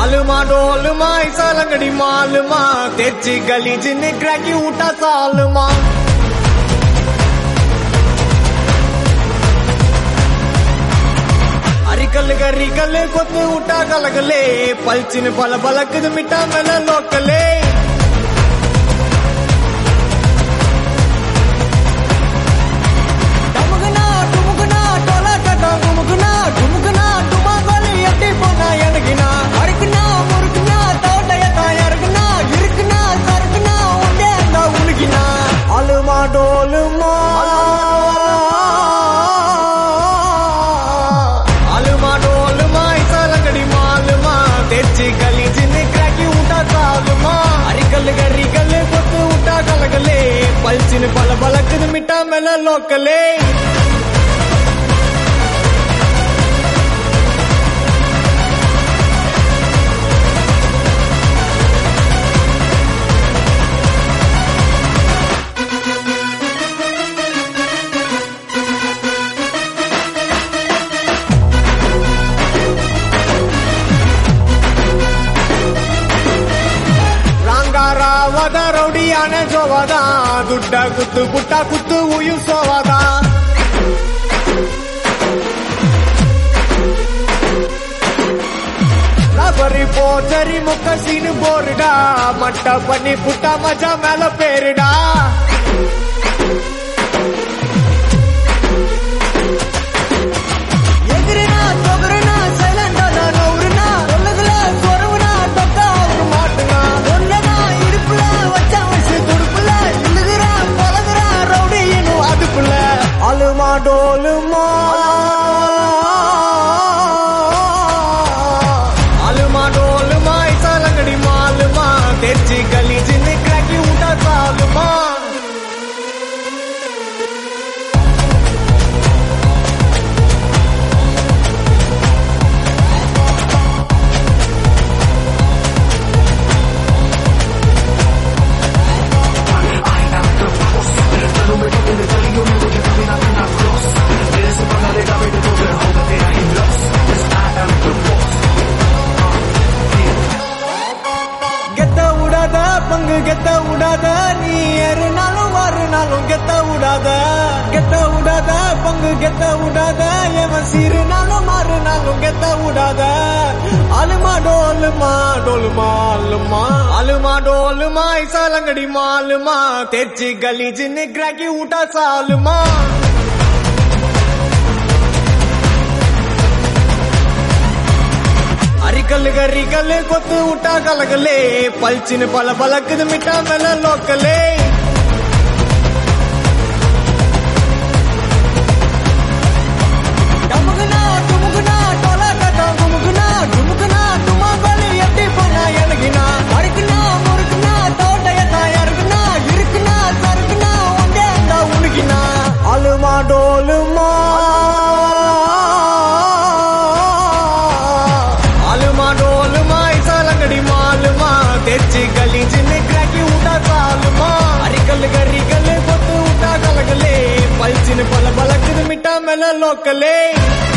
आलमा डोलमा ऐसा लंगड़ी मालमा तेची गली जिन क्रैकी उठा सालमा అరికల్ గరికల్ కొత్త ఊట కలగలే పల్చిన పల పలకదు మిఠా మెల లోకలే டமுகுனா, டுமுகுனா, டொலடடா, குமுகுனா, டுமுகுனா, டுமாங்கோலி எட்டி போனா எனக்குனா. அறுக்குனா, முறுக்குனா, தோட்டையத்தா இறக்குனா, இருக்குனா, சறுக்குனா, உண்டே அந்த உனக்கினா. அலுமா டோலுமா அலுமா டோலுமா இசலங்கடி மாலுமா తెచ్చి గలీజిని క్రాకి ఉంటా చాలుమా అరికల్ గరికల్ కొత్త ఉంటా కలగలే పల్చిన పల పలకదు మిఠా మెల లోకలే ರಂಗಾರಾವದ ರೌಡಿಯಾನೆ ಜೋವದ ದುಡ್ಡ ಕುತ್ತು ಪುಟ್ಟ ಕುತ್ತು ಉಯಿಸೋವದ ரபரி போச்சரி முக்க சீனு போருடா மட்ட பண்ணி புட்டா மஜா மேல பேருடா எதிரினா தொகுருனா சைலண்டா நவுருனா சொல்லுதுல சொருவுனா தொக்கா ஒரு மாட்டுனா ஒன்னதா இடுப்புல வச்சா வச்சு துடுப்புல இழுகுறா பழகுறா ரவுடி இன்னும் அதுக்குள்ள அலுமா டோலுமா அலுமா டோலுமா இசலங்கடி மாலுமா తెచ్చి గలీజిని క్రాకి ఉంటా చాలుమా கெத்த விடாத பங்கு கெத்த விடாத நீ ஏறுனாலும் மாறுனாலும் கெத்த விடாத கெத்த விடாத பங்கு கெத்த விடாத எவன் சீருனாலும் மாறுனாலும் கெத்த விடாத அலுமா டோலுமா டோலுமா அலுமா அலுமா டோலுமா இசாலங்கடி மாலுமா తెచ్చి గలీజిని క్రాకి ఊట సాలుమా అరికల్ గరికల్ కొత్త ఊట కలగలే పల్చిన పల పలకదు మిఠా మెల లోకలే டமுகுனா, டுமுகுனா, டொலடடா, குமுகுனா, டுமுகுனா, டுமாங்கோலி எட்டி போனா எனக்குனா. அறுக்குனா, முறுக்குனா, தோட்டையத்தா இறக்குனா, இருக்குனா, சறுக்குனா, உண்டே அந்த உனக்கினா. அலுமா டோலுமா அலுமா டோலுமா இசலங்கடி மாலுமா తెచ్చి గలీజిని క్రాకి ఉంటా చాలుమా అరికల్ గరికల్ కొత్త ఉంటా కలగలే పల్చిన పల పలకదు మిఠా మెల లోకలే